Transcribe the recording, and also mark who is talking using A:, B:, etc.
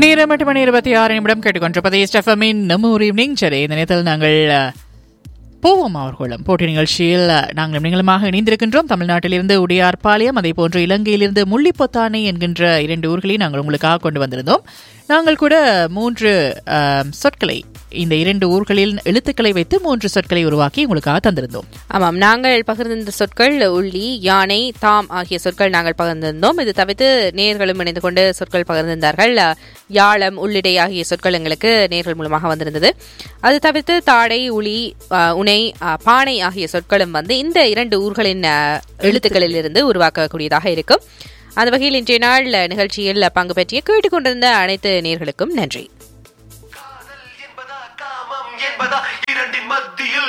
A: நேரம் எட்டு மணி இருபத்தி ஆறு நிமிடம் கேட்டுக்கொண்டிருப்பது ஸ்டெஃபமின் நம்ம ஒரு ஈவினிங் சரி இந்த நேரத்தில் நாங்கள் அஹ், போவோம் அவர்களும் போட்டி நிகழ்ச்சியில் அஹ், நாங்கள் நீங்களுமாக இணைந்திருக்கின்றோம் தமிழ்நாட்டிலிருந்து உடையார்பாளையம் அதே போன்று இலங்கையிலிருந்து முள்ளிப்பொத்தானை என்கின்ற இரண்டு ஊர்களை நாங்கள் உங்களுக்காக கொண்டு வந்திருந்தோம் நாங்கள் கூட மூன்று அஹ், சொற்களை இந்த இரண்டு ஊர்களில் எழுத்துக்களை வைத்து மூன்று சொற்களை உருவாக்கி உங்களுக்காக தந்திருந்தோம்
B: ஆமாம் நாங்கள் பகிர்ந்திருந்த சொற்கள் உள்ளி யானை தாம் ஆகிய சொற்கள் நாங்கள் பகிர்ந்திருந்தோம் இது தவிர்த்து நேர்களும் இணைந்து கொண்டு சொற்கள் பகிர்ந்திருந்தார்கள் அஹ், யாழம் உள்ளிடை ஆகிய சொற்கள் எங்களுக்கு நேர்கள் மூலமாக வந்திருந்தது அது தவிர்த்து தாடை உளி அஹ், உனை அஹ், பானை ஆகிய சொற்களும் வந்து இந்த இரண்டு ஊர்களின் அஹ், எழுத்துக்களிலிருந்து உருவாக்கக்கூடியதாக இருக்கும் அந்த வகையில் இன்றைய நாள் நிகழ்ச்சியில் பங்கு பெற்றிய கேட்டுக்கொண்டிருந்த அனைத்து நேர்களுக்கும் நன்றி
C: காதல் என்பதா காமம் என்பதா இரண்டின் மத்தியில்